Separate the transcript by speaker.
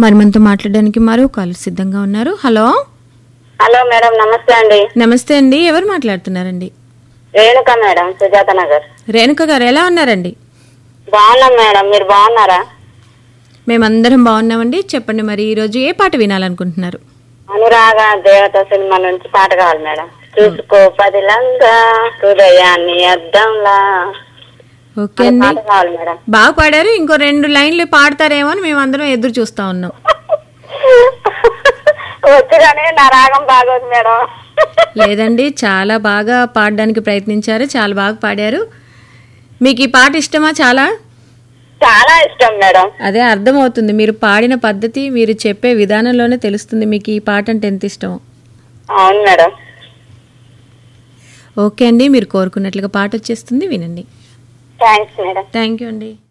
Speaker 1: మరి మనతో మాట్లాడడానికి మరో కాల్ సిద్ధంగా ఉన్నారు హలో
Speaker 2: హలో మేడం నమస్తే అండి
Speaker 1: నమస్తే అండి ఎవరు మాట్లాడుతున్నారండి
Speaker 2: రేణుక మేడం సుజాత నగర్
Speaker 1: రేణుక గారు ఎలా ఉన్నారండి
Speaker 2: బాగున్నాం మేడం మీరు బాగున్నారా
Speaker 1: మేమందరం బాగున్నామండి చెప్పండి మరి ఈరోజు ఏ పాట వినాలనుకుంటున్నారు
Speaker 2: అనురాగ దేవత సినిమా నుంచి పాట కావాలి మేడం చూసుకో పదిలంగా హృదయాన్ని అద్దంలా
Speaker 1: ఓకే
Speaker 2: అనే
Speaker 1: అండి
Speaker 2: పాట కావాలి మేడం
Speaker 1: బాగా పాడారు ఇంకో రెండు లైన్లు పాడతారేమో అని మేమందరం ఎదురు చూస్తా ఉన్నాం
Speaker 2: వచ్చుగానే నా రాగం బాగోదు మేడం
Speaker 1: లేదండి చాలా బాగా పాడడానికి ప్రయత్నించారు చాలా బాగా పాడారు మీకు ఈ పాట ఇష్టమా చాలా
Speaker 2: చాలా ఇష్టం మేడం
Speaker 1: అదే అర్థమవుతుంది మీరు పాడిన పద్ధతి మీరు చెప్పే విధానంలోనే తెలుస్తుంది మీకు ఈ పాట అంటే ఎంత ఇష్టమో
Speaker 2: అవును మేడం
Speaker 1: ఓకే అండి మీరు కోరుకున్నట్లుగా పాట వచ్చేస్తుంది వినండి
Speaker 2: థ్యాంక్స్ మేడం
Speaker 1: థ్యాంక్ యూ అండి